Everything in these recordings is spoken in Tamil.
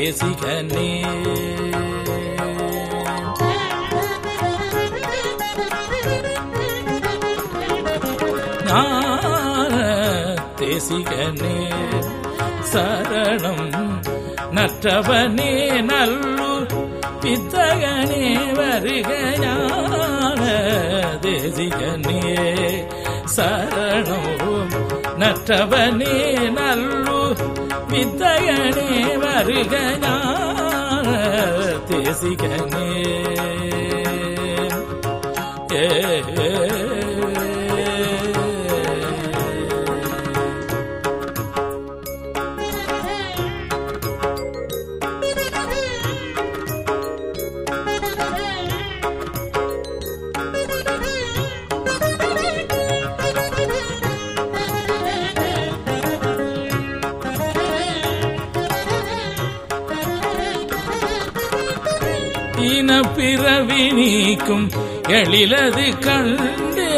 தேசிகனே ஞான தேசிகனே சரணம் நற்றவனே நல்லு பித்தகனே வருக ஞான தேசிகனே சரணம் நற்றவனே நல்லு வித்தகனே வருக ஞான தேசிகனே ஏ இன பிறவி நீக்கும் எழிலது கண்டே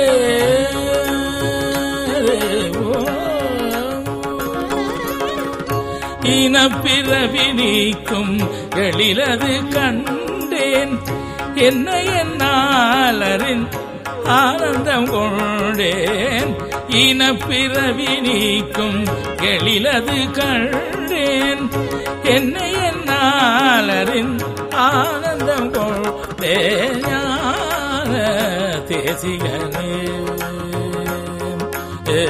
இன பிறவி நீக்கும் எழிலது கண்டேன் என்ன என்னாலரின் ஆனந்தம் கொண்டேன் இன பிறவி நீக்கும் எழிலது கண்டேன் என்ன என்னாலரின் ஆனந்தம் கொண்டே ஞான தேசிகனே ஏ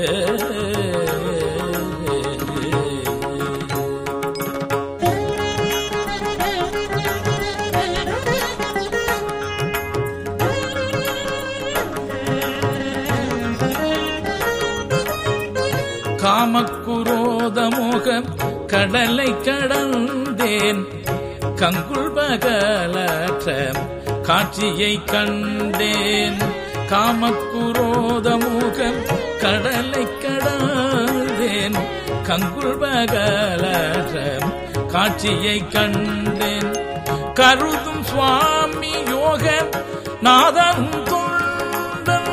காமக்குரோத முகம் கடலை கடந்தேன் கங்குள் பகலற்ற காட்சியை கண்டேன் காமக்குரோத முகம் கடலை கடந்தேன் கங்குள் பகலற்ற காட்சியை கண்டேன் கருதும் சுவாமி யோக நாதன் தொண்டன்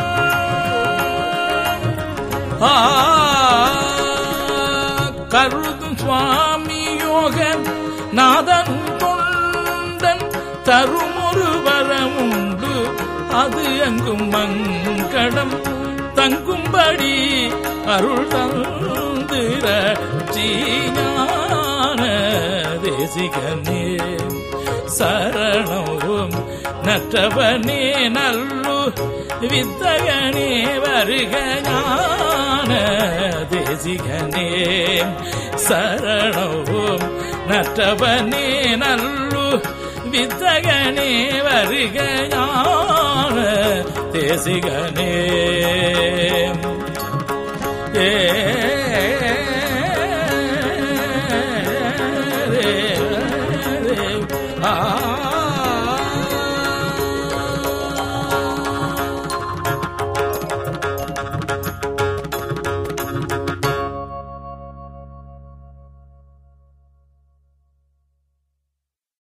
ஆ, கருதும் சுவாமி யோக நாதன் தொண்டன் தருமொரு வரமுண்டு அது அங்கும் மங்கடம் தங்கும்படி அருள் தந்திர சீஞான தேசிகனே சரணம் நற்றவனே நல்லு வித்தகனே வருக ஞான தேசிகனே சரணம் நற்றவனே நல்லு வித்தகனே வருக ஞான தேசிகனே ஏ